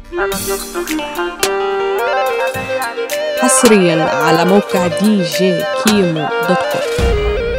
حصريا على موقع دي جي كيمو دوت كوم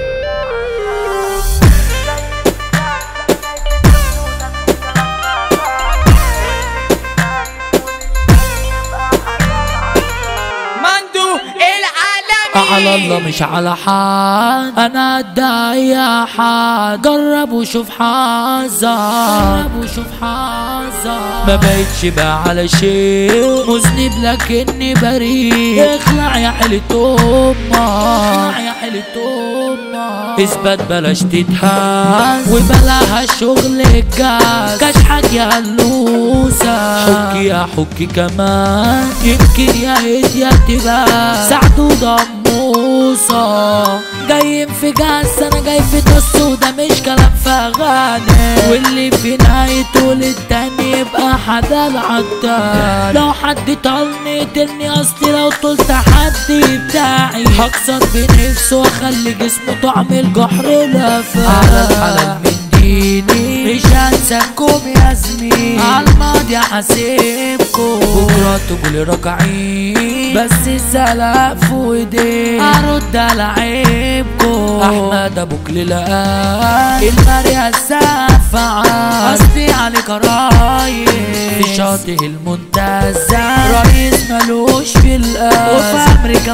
مندو العالمي على الله مش على حد انا ادعي يا حد جرب وشوف حظك جرب وشوف حظك ما بقتش بقى على شيء مذنب لكني بريء اخلع يا حلة امك اخلع يا حلة امك اثبت بلاش تتهز وبلاها الشغل الجاز كشحك يا هلوسة حكي يا حكي كمان يمكن يا هدية تبقى سعد ودموسة جاي في جاز انا جاي في نص وده مش كلام فغاني واللي في نهايته للتاني يبقى حدا العدال لو حد طالني تلني اصلي لو طلت حد بتاعي هكسر بنفسه واخلي جسمه طعم الجحر لفا على الحلال من ديني مش هنساكم يا زميلي عالماضي حاسبكم بكرة تقولي راجعين بس السلام في ايديه ارد على عيبكم احمد ابوك للقاء الماريا السافعة قصدي عليك رايح في شاطئ المنتزه رئيس ملوش في القاس وفي امريكا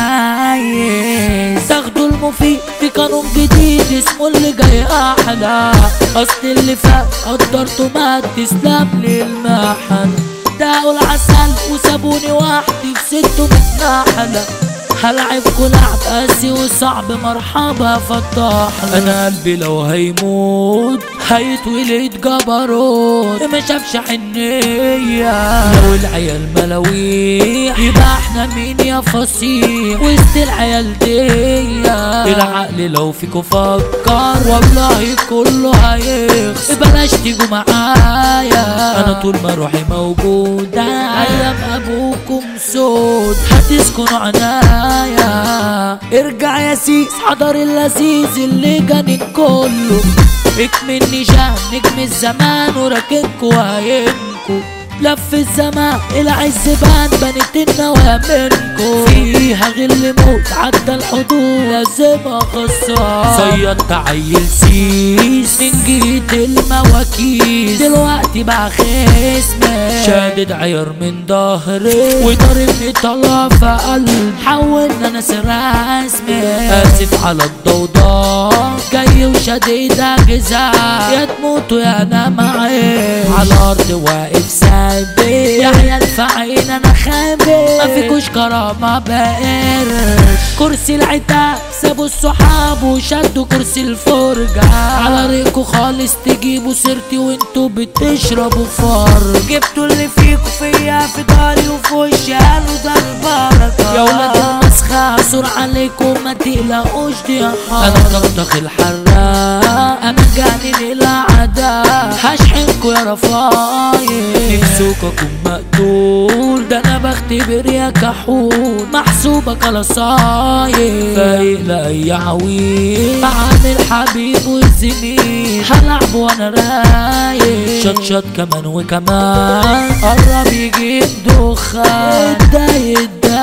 متميز تاخدوا المفيد في قانون جديد اسمه اللي جاي احلى اصل اللي فات قدرته ما تسلم لي المحن داقوا العسل وسابوني وحدي في ست نحلة هلعبكوا لعب قاسي وصعب مرحبا فتح انا قلبي لو هيموت هيتولد جبروت ما شافش حنية لو العيال ملاويح يبقى احنا مين يا فصيح وسط العيال دي العقل لو فيكوا فكر والله كله هيخسر بلاش تيجوا معايا انا طول ما روحي موجودة ايام ابوكم سود هتسكنوا عنايا ارجع يا سيس حضر اللذيذ اللي جانين كله اكملني شان نجم الزمان وراكنكوا وهينكوا لف الزمان العز بان بنت النوايا منكو فيها غل موت عدى الحدود لازم اخسر صيدت عيل سيس من جيت المواكيس دلوقتي بقى خصمي شادد عير من ظهري وضربني طلع في قلب حولنا ناس رسمي اسف على الضوضاء جاي وشديد اجزاء يا تموتوا يا انا معي على الارض واقف سابي يا عيال في عين انا خابي ما فيكوش كرامه بقرش كرسي العتاب سابوا الصحاب وشدوا كرسي الفرجة على ريقكوا خالص تجيبوا سيرتي وانتوا بتشربوا فرج جبتوا اللي فيكوا فيا في داري وفي وشي قالوا ده البركة يا ولاد المسخة عصور عليكم ما تقلقوش دي حرب انا طبطخ الحراق انا جاني للعداء هشحنكوا يا رفايق نفسك اكون مقتول ده انا بختبر يا كحول محسوبك على صاير فايق لاي عويل عامل حبيب والزميل هلعب وانا رايق شط شط كمان وكمان قرب يجيب دخان اتضايق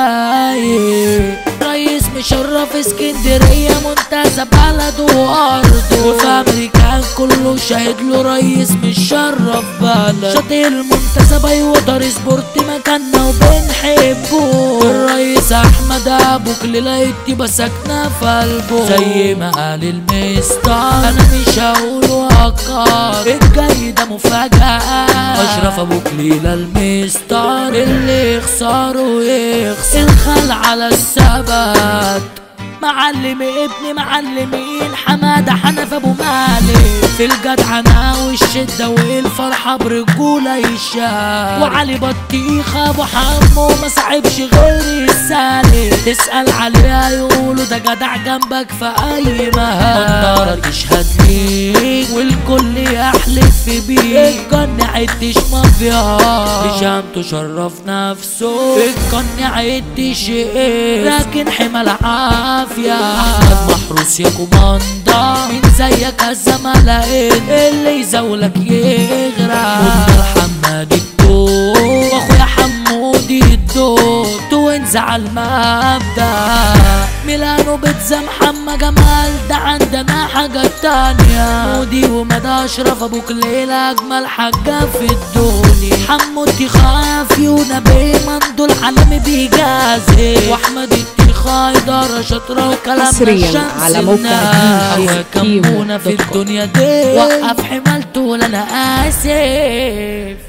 اتضايق رئيس مشرف اسكندرية منتزه بلده وارضه وفي امريكا كله شاهد له رئيس مشرف بلد شاطئ المنتزه بيوتر سبورت مكاننا وبنحبه الرئيس احمد ابو كليلة يبقى ساكنة في قلبه زي ما قال المستر انا مش هقول وقار الجاي ده مفاجأة اشرف ابو كليلة المستر اللي يخسره يخسر الخل على الثبات معلم ابن معلمين حمادة حنف ابو مالك في الجدعنة والشدة والفرحة برجولة يشاف وعلي بطيخ ابو حمو ما صعبش غير السالك تسأل عليه يقولوا ده جدع جنبك في اي مهام منظرة تشهد ليك والكل يحلف بيك الجن عدش مافيا هشام تشرف نفسه الجن عدش ايه لكن حمل عافية احمد محروس يا كوماندا مين زيك الزملاء اللي يزولك يغرق وابن محمد الدور على المبدأ ميلانو بيتزا محمد جمال ده عندنا حاجة تانية مودي ومدى أشرف أبوك ليلة أجمل حاجة في الدنيا حمو التخافي ونبي مندول عالمي بيجازي وأحمد التخاي دارة شاطرة وكلام حصرياً الشمس على موقع الناس. DJ كمونة كيمو في دوت كوم. الدنيا دي وقف حمالته ولا أنا آسف